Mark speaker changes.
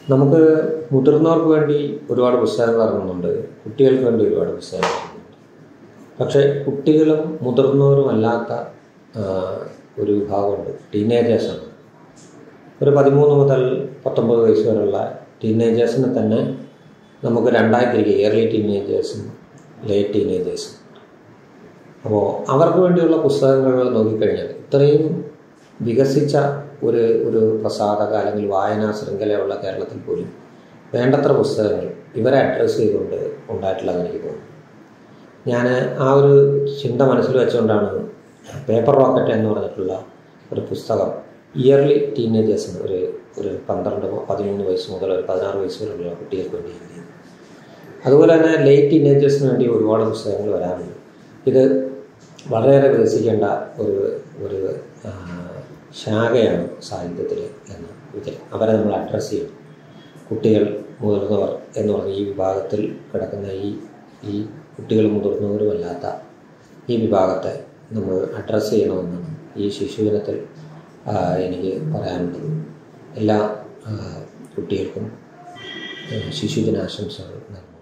Speaker 1: നമുക്ക് മുതിർന്നവർക്ക് വേണ്ടി ഒരുപാട് പുസ്തകങ്ങൾ ഇറങ്ങുന്നുണ്ട് കുട്ടികൾക്ക് വേണ്ടി ഒരുപാട് പുസ്തകങ്ങൾ ഇറങ്ങുന്നുണ്ട് പക്ഷേ കുട്ടികളും മുതിർന്നവരും അല്ലാത്ത ആ, ഒരു വിഭാഗമുണ്ട് ടീനേജേഴ്സാണ് ഒരു പതിമൂന്ന് മുതൽ പത്തൊമ്പത് വയസ്സ് വരെയുള്ള ടീനേജേഴ്സിനെ തന്നെ നമുക്ക് രണ്ടായി തിരികെ ഏർലി ടീനേജേഴ്സും ലേറ്റ് ടീനേജേഴ്സും അപ്പോൾ അവർക്ക് വേണ്ടിയുള്ള പുസ്തകങ്ങൾ നോക്കിക്കഴിഞ്ഞാൽ ഇത്രയും വികസിച്ച ഒരു ഒരു പ്രസാധക അല്ലെങ്കിൽ വായനാ ശൃംഖലയുള്ള കേരളത്തിൽ പോലും വേണ്ടത്ര പുസ്തകങ്ങൾ ഇവരെ അഡ്രസ്സ് ചെയ്തുകൊണ്ട് ഉണ്ടായിട്ടുള്ളതെന്ന് എനിക്ക് തോന്നുന്നു ഞാൻ ആ ഒരു ചിന്ത മനസ്സിൽ വെച്ചുകൊണ്ടാണ് പേപ്പർ റോക്കറ്റ് എന്ന് പറഞ്ഞിട്ടുള്ള ഒരു പുസ്തകം ഇയർലി ടീനേജേഴ്സിന് ഒരു ഒരു പന്ത്രണ്ട് പതിമൂന്ന് വയസ്സ് മുതൽ ഒരു പതിനാറ് വയസ്സ് വരെയുള്ള കുട്ടികൾക്ക് വേണ്ടി എഴുതിയത് അതുപോലെ തന്നെ ലേറ്റ് ടീനേജേഴ്സിന് വേണ്ടി ഒരുപാട് പുസ്തകങ്ങൾ വരാറുണ്ട് ഇത് വളരെയേറെ വികസിക്കേണ്ട ഒരു ഒരു ആ, ശാഖയാണ് സാഹിത്യത്തിൽ എന്ന് വിചാരം അവരെ നമ്മൾ അഡ്രസ്സ് ചെയ്യണം കുട്ടികൾ മുതിർന്നവർ എന്ന് പറഞ്ഞ ഈ വിഭാഗത്തിൽ കിടക്കുന്ന ഈ ഈ കുട്ടികളും മുതിർന്നവരുമല്ലാത്ത ഈ വിഭാഗത്തെ നമ്മൾ അഡ്രസ്സ് ചെയ്യണമെന്നാണ് ഈ ശിശുദിനത്തിൽ ആ, എനിക്ക് പറയാനുള്ളത് എല്ലാ ആ, കുട്ടികൾക്കും ആ, ശിശുദിനാശംസകൾ നൽകുന്നു